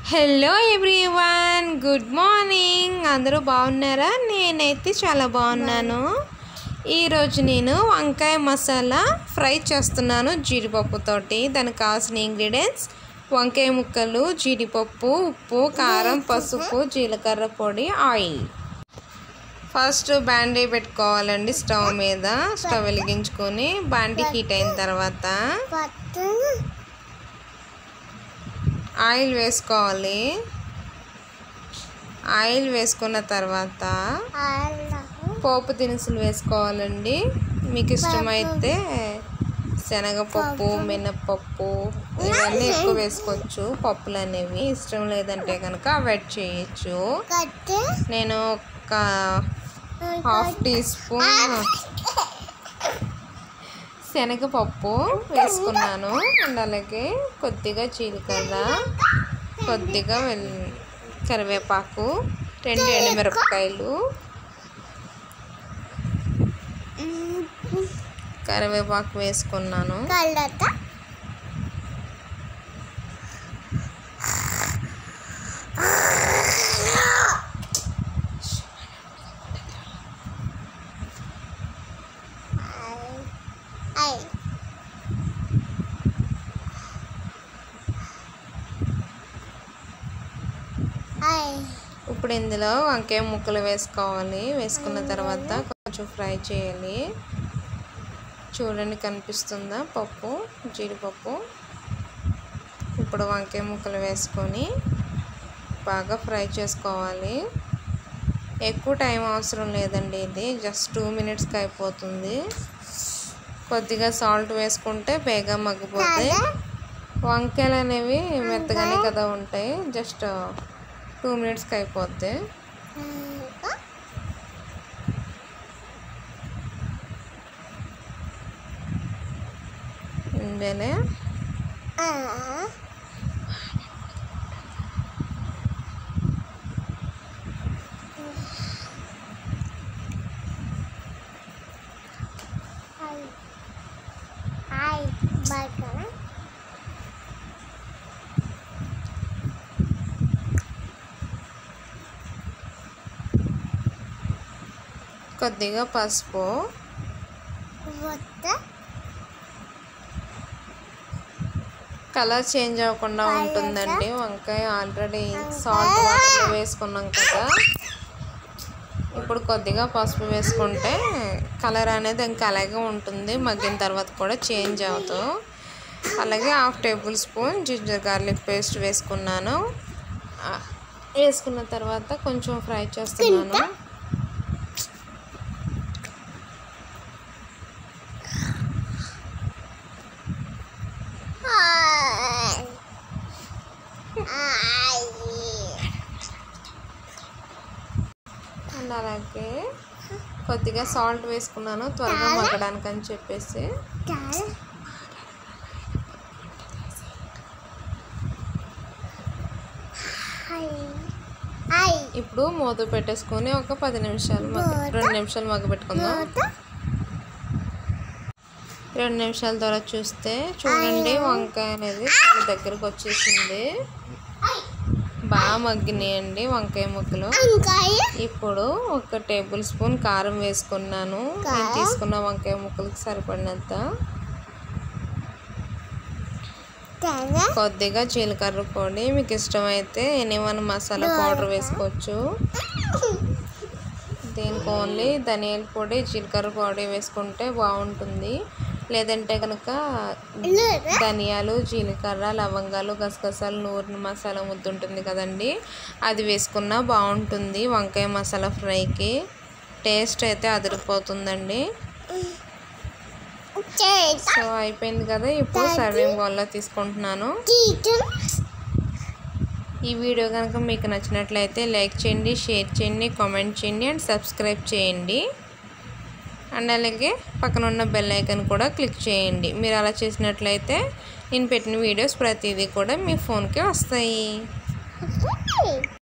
hello everyone good morning అందరూ బాగున్నారా నేనైతే చాలా బాగున్నాను ఈరోజు నేను వంకాయ మసాలా ఫ్రై చేస్తున్నాను జీడిపప్పుతోటి దానికి కావాల్సిన ఇంగ్రీడియంట్స్ వంకాయ ముక్కలు జీడిపప్పు ఉప్పు కారం పసుపు జీలకర్ర పొడి ఆయిల్ ఫస్ట్ బాండీ పెట్టుకోవాలండి స్టవ్ మీద స్టవ్ వెలిగించుకొని బాండీ హీట్ అయిన తర్వాత ఆయిల్ వేసుకోవాలి ఆయిల్ వేసుకున్న తర్వాత పోపు దినుసులు వేసుకోవాలండి మీకు ఇష్టమైతే శనగపప్పు మినప్పప్పు ఇవన్నీ ఎక్కువ వేసుకోవచ్చు పప్పులు అనేవి ఇష్టం లేదంటే కనుక అవాయిడ్ చేయొచ్చు నేను ఒక హాఫ్ టీ స్పూన్ శనగపప్పు వేసుకున్నాను అండ్ అలాగే కొద్దిగా జీలకర్ర కొద్దిగా వెల్ కరివేపాకు రెండు ఎండుమిరపకాయలు కరివేపాకు వేసుకున్నాను ఇప్పుడు ఇందులో వంకాయ ముక్కలు వేసుకోవాలి వేసుకున్న తర్వాత కొంచెం ఫ్రై చేయాలి చూడండి కనిపిస్తుందా పప్పు జీడిపప్పు ఇప్పుడు వంకాయ ముక్కలు వేసుకొని బాగా ఫ్రై చేసుకోవాలి ఎక్కువ టైం అవసరం లేదండి ఇది జస్ట్ టూ మినిట్స్కి అయిపోతుంది కొద్దిగా సాల్ట్ వేసుకుంటే బేగా మగ్గిపోతాయి వంకాయలు అనేవి మెత్తగానే కదా ఉంటాయి జస్ట్ టూ మినిట్స్కి అయిపోద్ది ఇందేనే కొద్దిగా పసుపు కలర్ చేంజ్ అవ్వకుండా ఉంటుందండి వంకాయ ఆల్రెడీ సాల్ట్ వాటర్లో వేసుకున్నాం కదా ఇప్పుడు కొద్దిగా పసుపు వేసుకుంటే కలర్ అనేది ఇంకా అలాగే ఉంటుంది మగ్గిన తర్వాత కూడా చేంజ్ అవుతూ అలాగే half tablespoon ginger garlic paste వేసుకున్నాను వేసుకున్న తర్వాత కొంచెం ఫ్రై చేస్తున్నాను అండ్ అలాగే కొద్దిగా సాల్ట్ వేసుకున్నాను త్వరగా మగ్గడానికి అని చెప్పేసి ఇప్పుడు మూత పెట్టేసుకొని ఒక పది నిమిషాలు మగ్గ రెండు నిమిషాలు మగ్గ పెట్టుకుందాం రెండు నిమిషాల తర్వాత చూస్తే చూడండి వంకాయ అనేది చాలా దగ్గరకు వచ్చేసింది బాగా మగ్గినాయండి వంకాయ ముక్కలు ఇప్పుడు ఒక టేబుల్ స్పూన్ కారం వేసుకున్నాను నేను తీసుకున్న వంకాయ ముక్కలకి సరిపడినంత కొద్దిగా జీలకర్ర పొడి మీకు ఇష్టమైతే ఎనివన్ మసాలా పౌడర్ వేసుకోవచ్చు దీనికి ఓన్లీ ధనియాల పొడి జీలకర్ర పొడి వేసుకుంటే బాగుంటుంది లేదంటే కనుక ధనియాలు జీలకర్ర లవంగాలు గసగసాలు నూరిన మసాలా ముద్ద ఉంటుంది కదండి అది వేసుకున్నా బాగుంటుంది వంకాయ మసాలా ఫ్రైకి టేస్ట్ అయితే అదిరిపోతుందండి సో అయిపోయింది కదా ఇప్పుడు సర్వింగ్ బౌల్లో తీసుకుంటున్నాను ఈ వీడియో కనుక మీకు నచ్చినట్లయితే లైక్ చేయండి షేర్ చేయండి కామెంట్ చేయండి అండ్ సబ్స్క్రైబ్ చేయండి అండ్ అలాగే పక్కన ఉన్న బెల్ ఐకన్ కూడా క్లిక్ చేయండి మీరు అలా చేసినట్లయితే నేను పెట్టిన వీడియోస్ ప్రతిదీ కూడా మీ ఫోన్కి వస్తాయి